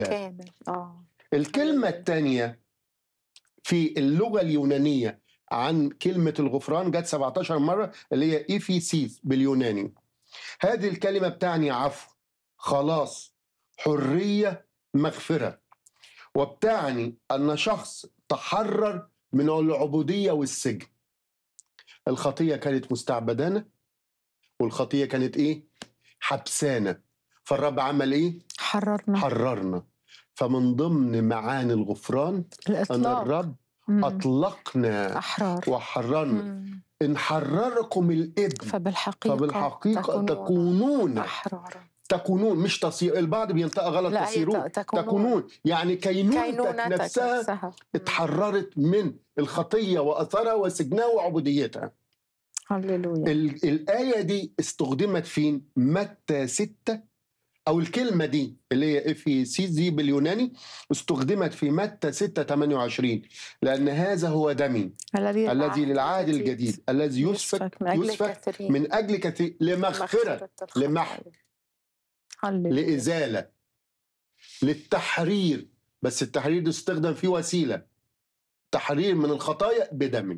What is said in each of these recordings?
كامل اه الكلمة الثانية في اللغة اليونانية عن كلمة الغفران جت 17 مرة اللي هي إيفيسيس باليوناني هذه الكلمة بتعني عفو خلاص حرية مغفرة وبتعني أن شخص تحرر من العبودية والسجن الخطية كانت مستعبدانة والخطية كانت إيه؟ حبسانة فالرب عمل إيه؟ حررنا حررنا فمن ضمن معاني الغفران أن الاطلاق الرب مم. أطلقنا احرار وحررنا مم. إن حرركم الابن فبالحقيقه فبالحقيقة تكونون احرارا تكونون مش تصير البعض بينطق غلط لا هي تصيرون ت- تكونون تكونون يعني كينونتك كينونتك نفسها نفسها اتحررت من الخطية وأثرها وسجنها وعبوديتها هللويا ال- الآية دي استخدمت فين متى ستة أو الكلمة دي اللي هي في سيزي باليوناني استخدمت في متى 6 28 لأن هذا هو دمي الذي الذي للعهد الجديد الذي يسفك من اجل يسفك الكثيرين من أجل كثير لمغفرة الخطايا. لمحو. هللويا لإزالة للتحرير بس التحرير ده استخدم فيه وسيلة تحرير من الخطايا بدم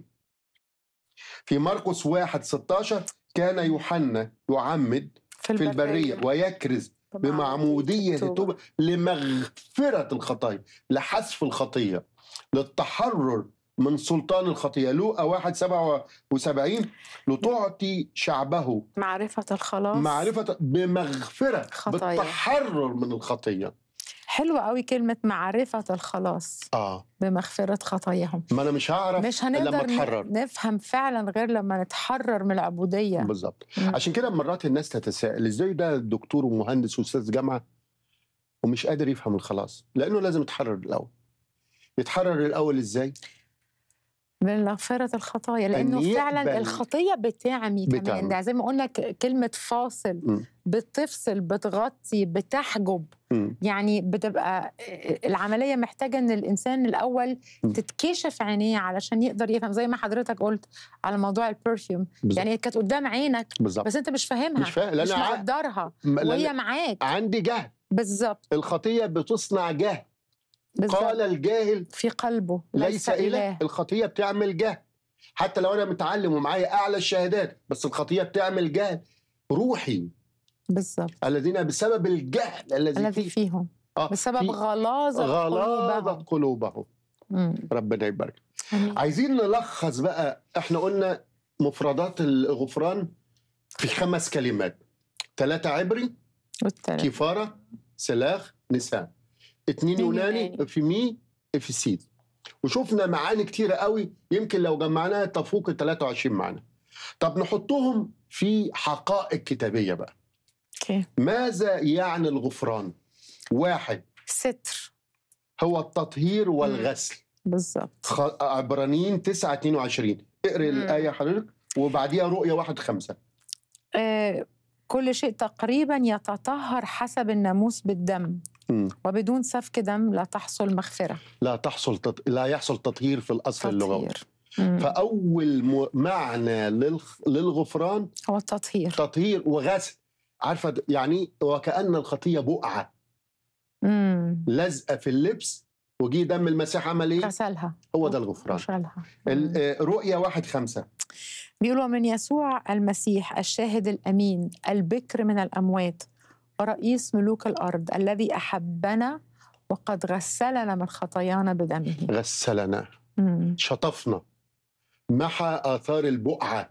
في مرقس 1 16 كان يوحنا يعمد في البرية ويكرز بمعمودية التوبة لمغفرة الخطايا لحذف الخطية للتحرر من سلطان الخطية لوقا 1 77 لتعطي شعبه معرفة الخلاص معرفة بمغفرة خطايا. بالتحرر من الخطية حلوة قوي كلمة معرفة الخلاص اه بمغفرة خطاياهم ما انا مش هعرف مش لما هنقدر اتحرر ن- نفهم فعلا غير لما نتحرر من العبودية بالظبط مم. عشان كده مرات الناس تتساءل ازاي ده دكتور ومهندس واستاذ جامعه ومش قادر يفهم الخلاص لانه لازم يتحرر الاول يتحرر الاول ازاي من مغفرة الخطايا لأنه يقبل- فعلا الخطية بتعمي كمان بتعمي. ده زي ما قلنا ك- كلمة فاصل مم. بتفصل بتغطي بتحجب مم. يعني بتبقى العملية محتاجة إن الإنسان الأول مم. تتكشف عينيه علشان يقدر يفهم زي ما حضرتك قلت على موضوع البرفيوم بالظبط يعني كانت قدام عينك بالظبط بس أنت مش فاهمها مش فاهم مش لان ع... مقدرها م- لأن وهي معاك عندي جهل بالظبط الخطيه بتصنع جهل بالظبط قال الجاهل في قلبه ليس اله الخطيه بتعمل جهل حتى لو انا متعلم ومعايا اعلى الشهادات بس الخطيه بتعمل جهل روحي بالظبط الذين بسبب الجهل الذي الذي فيه فيهم آه، بسبب في غلاظة غلاظه قلوبهم قلوبهم مم. ربنا يبارك آمين. عايزين نلخص بقى احنا قلنا مفردات الغفران في خمس كلمات ثلاثة عبري والتالت. كفارة سلاخ نساء اتنين اتنين يوناني يوناني. في مي في سيد وشفنا معاني كتيرة قوي يمكن لو جمعناها تفوق ال 23 معنى طب نحطهم في حقائق كتابية بقى اوكي ماذا يعني الغفران واحد ستر هو التطهير والغسل بالظبط خ- عبرانيين 9 22 اقري مم. الآية حضرتك وبعديها رؤية واحد خمسة آه كل شيء تقريبا يتطهر حسب الناموس بالدم مم. وبدون سفك دم لا تحصل مغفرة لا تحصل تط... لا يحصل تطهير في الأصل اللغوي تطهير مم. فأول م... معنى للخ... للغفران هو التطهير تطهير وغسل عارفة د- يعني وكأن الخطية بقعة مم. لازقة في اللبس وجي دم المسيح عمل ايه؟ غسلها هو ده الغفران وشالها ال- آه، رؤية واحد خمسة بيقولوا من يسوع المسيح الشاهد الأمين البكر من الأموات ورئيس ملوك الأرض الذي أحبنا وقد غسلنا من خطايانا بدمه غسلنا مم. شطفنا محى آثار البقعة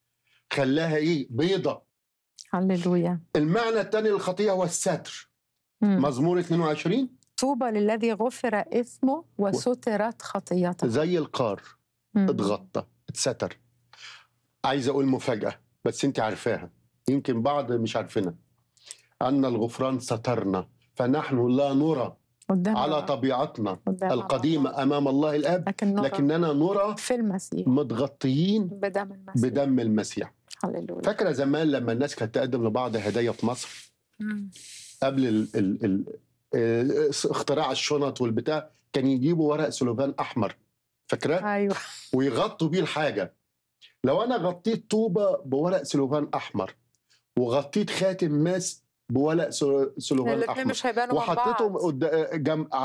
خلاها ايه؟ بيضة هللويا المعنى الثاني للخطية هو الستر مم. مزمور 22 طوبى للذي غفر إثمه وسترت خطيته زي القار مم. اتغطى اتستر عايز اقول مفاجأة بس انت عارفاها يمكن بعض مش عارفينها أن الغفران سترنا فنحن لا نرى قدام على الله. طبيعتنا قدام القديمة الله. أمام الله الآب لكن نرى لكننا نرى في المسيح متغطيين بدم المسيح بدم المسيح هللويا فاكرة زمان لما الناس كانت تقدم لبعض هدايا في مصر مم. قبل ال ال ال اه، اختراع الشنط والبتاع كان يجيبوا ورق سلوفان أحمر فاكرة ايوه ويغطوا بيه الحاجة لو أنا غطيت طوبة بورق سلوفان أحمر وغطيت خاتم ماس بورق سل- سلوفان الاثنين احمر مش هيبانوا من وحطيتهم بعض قد- جنب